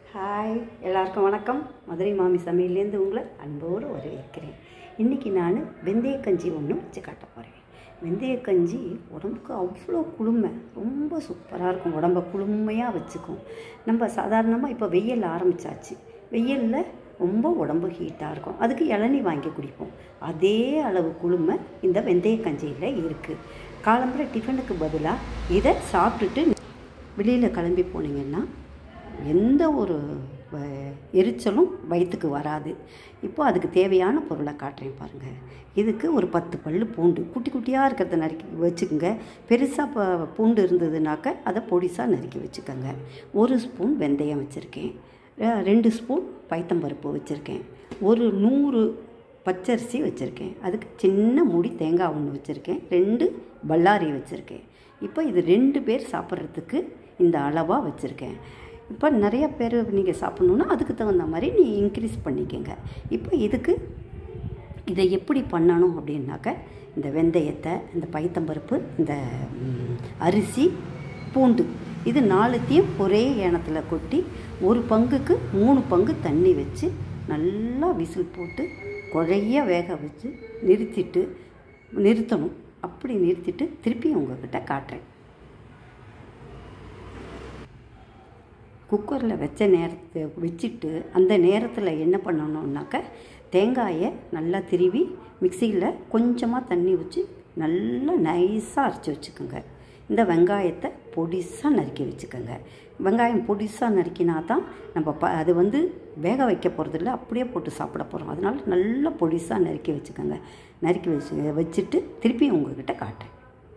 hi எல்லாருக்கும் வணக்கம் மதுரை மாமி சமையல்லேருந்து உங்களை அன்போடு வரவேற்கிறேன் இன்றைக்கி நான் வெந்தய கஞ்சி ஒன்று வச்சு காட்ட போகிறேன் வெந்தய கஞ்சி உடம்புக்கு அவ்வளோ குளுமை ரொம்ப சூப்பராக இருக்கும் உடம்ப குளுமையாக வச்சுக்கும் நம்ம சாதாரணமாக இப்போ வெயில் ஆரம்பித்தாச்சு வெயிலில் ரொம்ப உடம்பு ஹீட்டாக இருக்கும் அதுக்கு இளநீ வாங்கி குடிப்போம் அதே அளவு குளுமை இந்த வெந்தய கஞ்சியில் இருக்குது காலம்புற டிஃபனுக்கு பதிலாக இதை சாப்பிட்டுட்டு வெளியில் கிளம்பி போனீங்கன்னா எந்த ஒரு வ- எரிச்சலும் வயிற்றுக்கு வராது இப்போ அதுக்கு தேவையான பொருளை காட்டுறேன் பாருங்கள் இதுக்கு ஒரு பத்து பல்லு பூண்டு குட்டி குட்டியாக இருக்கிறத நறுக்கி வச்சுக்கோங்க பெருசாக ப பூண்டு இருந்ததுனாக்க அதை பொடிசாக நறுக்கி வச்சுக்கோங்க ஒரு ஸ்பூன் வெந்தயம் வச்சுருக்கேன் அஹ் ரெண்டு ஸ்பூன் பைத்தம்பருப்பு வச்சுருக்கேன் ஒரு நூறு பச்சரிசி வச்சுருக்கேன் அதுக்கு சின்ன மூடி தேங்காய் ஒன்று வச்சுருக்கேன் ரெண்டு பல்லாரி வச்சுருக்கேன் இப்போ இது ரெண்டு பேர் சாப்பிட்றதுக்கு இந்த அளவாக வச்சுருக்கேன் இப்போ நிறைய பேர் நீங்கள் சாப்பிட்ணுன்னா அதுக்கு தகுந்த மாதிரி நீ இன்க்ரீஸ் பண்ணிக்கங்க இப்போ இதுக்கு இதை எப்படி பண்ணணும் அப்படின்னாக்க இந்த வெந்தயத்தை இந்த பைத்தம்பருப்பு இந்த ம், அரிசி பூண்டு இது நாலுத்தையும் ஒரே ஏனத்தில் கொட்டி ஒரு பங்குக்கு மூணு பங்கு தண்ணி வச்சு நல்லா விசில் போட்டு குழைய வேக வச்சு நிறுத்திட்டு நிறுத்தணும் அப்படி நிறுத்திட்டு திருப்பி உங்ககிட்ட காட்டுறேன் குக்கரில் வச்ச நேரத்தை வச்சுட்டு அந்த நேரத்தில் என்ன பண்ணணுன்னாக்க தேங்காயை நல்லா திருவி மிக்சியில் கொஞ்சமாக தண்ணி வச்சு நல்லா நைஸாக அரைச்சி வச்சுக்கோங்க இந்த வெங்காயத்தை பொடிசாக நறுக்கி வச்சுக்கோங்க வெங்காயம் பொடிசாக நறுக்கினா தான் நம்ம ப அது வந்து வேக வைக்க போகிறதில்ல அப்படியே போட்டு சாப்பிட போகிறோம் அதனால் நல்லா பொடிசாக நறுக்கி வச்சுக்கோங்க நறுக்கி வச்சு வச்சுட்டு திருப்பி உங்ககிட்ட காட்டுறேன்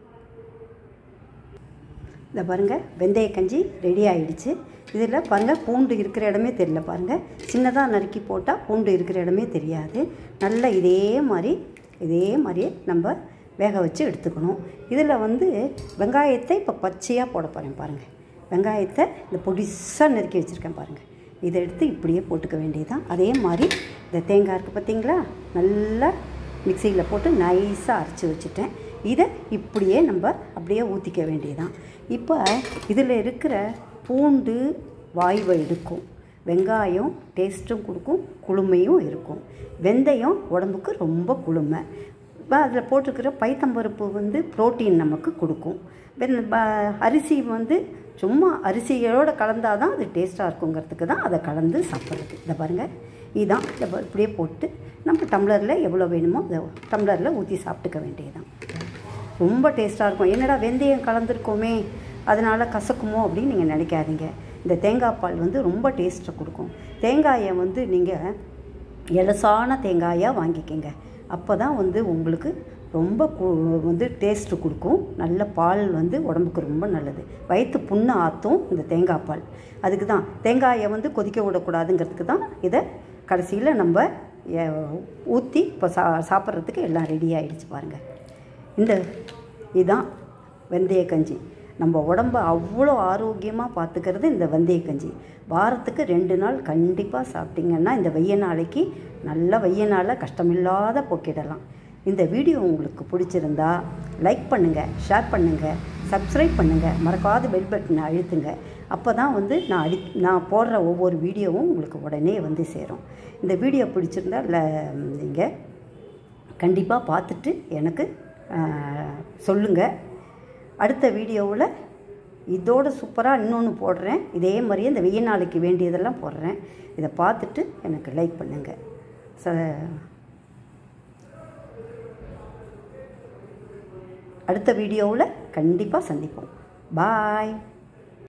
இந்த பாருங்கள் வெந்தய கஞ்சி ரெடி ஆயிடுச்சு இதில் பாருங்கள் பூண்டு இருக்கிற இடமே தெரியல பாருங்கள் சின்னதாக நறுக்கி போட்டால் பூண்டு இருக்கிற இடமே தெரியாது நல்லா இதே மாதிரி இதே மாதிரியே நம்ம வேக வச்சு எடுத்துக்கணும் இதில் வந்து வெங்காயத்தை இப்போ பச்சையாக போட போகிறேன் பாருங்கள் வெங்காயத்தை இந்த பொடிசாக நறுக்கி வச்சுருக்கேன் பாருங்கள் இதை எடுத்து இப்படியே போட்டுக்க வேண்டியதுதான் அதே மாதிரி இந்த தேங்காய் இருக்குது பார்த்தீங்களா நல்லா மிக்சியில் போட்டு நைஸாக அரைச்சி வச்சுட்டேன் இதை இப்படியே நம்ம அப்படியே ஊற்றிக்க வேண்டியதான் இப்போ இதில் இருக்கிற பூண்டு வாய்வை எடுக்கும் வெங்காயம் டேஸ்ட்டும் கொடுக்கும் குளுமையும் இருக்கும் வெந்தயம் உடம்புக்கு ரொம்ப குளுமை இப்போ அதில் போட்டிருக்கிற பைத்தம்பருப்பு வந்து புரோட்டீன் நமக்கு கொடுக்கும் வெந் ப- அரிசி வந்து சும்மா அரிசியோடு கலந்தால் தான் அது டேஸ்ட்டாக இருக்குங்கிறதுக்கு தான் அதை கலந்து சாப்பிட்றது இதை பாருங்கள் இதுதான் இதை ப- இப்படியே போட்டு நம்ம டம்ளரில் எவ்வளோ வேணுமோ அதை டம்ளரில் ஊற்றி சாப்பிட்டுக்க வேண்டியதுதான் ரொம்ப டேஸ்ட்டாக இருக்கும் என்னடா வெந்தயம் கலந்துருக்கோமே அதனால் கசக்குமோ அப்படின்னு நீங்கள் நினைக்காதீங்க இந்த தேங்காய் பால் வந்து ரொம்ப டேஸ்ட்டை கொடுக்கும் தேங்காயை வந்து நீங்கள் எலசான தேங்காயாக வாங்கிக்கங்க அப்போ தான் வந்து உங்களுக்கு ரொம்ப கு- வந்து டேஸ்ட்டு கொடுக்கும் நல்ல பால் வந்து உடம்புக்கு ரொம்ப நல்லது வயிற்று புண்ணை ஆற்றும் இந்த தேங்காய் பால் அதுக்கு தான் தேங்காயை வந்து கொதிக்க விடக்கூடாதுங்கிறதுக்கு தான் இதை கடைசியில் நம்ம ஊற்றி இப்போ சா சாப்பிட்றதுக்கு எல்லாம் ரெடி ஆகிடுச்சு பாருங்கள் இந்த இதுதான் வெந்தய கஞ்சி நம்ம உடம்ப அவ்வளோ ஆரோக்கியமாக பார்த்துக்கிறது இந்த வெந்தய கஞ்சி வாரத்துக்கு ரெண்டு நாள் கண்டிப்பாக சாப்பிட்டீங்கன்னா இந்த வெய்ய நாளைக்கு நல்ல வெய்ய நாளை கஷ்டமில்லாத போக்கிடலாம் இந்த வீடியோ உங்களுக்கு பிடிச்சிருந்தா லைக் பண்ணுங்கள் ஷேர் பண்ணுங்கள் சப்ஸ்கிரைப் பண்ணுங்கள் மறக்காத பெல் பட்டனை அழுத்துங்க அப்போ தான் வந்து நான் அடி நான் போடுற ஒவ்வொரு வீடியோவும் உங்களுக்கு உடனே வந்து சேரும் இந்த வீடியோ பிடிச்சிருந்தா நீங்கள் கண்டிப்பாக பார்த்துட்டு எனக்கு சொல்லுங்கள் அடுத்த வீடியோவில் இதோட சூப்பராக இன்னொன்று போடுறேன் இதே மாதிரியே இந்த வெய்ய நாளைக்கு வேண்டியதெல்லாம் போடுறேன் இதை பார்த்துட்டு எனக்கு லைக் பண்ணுங்கள் ச அடுத்த வீடியோவில் கண்டிப்பாக சந்திப்போம் பாய்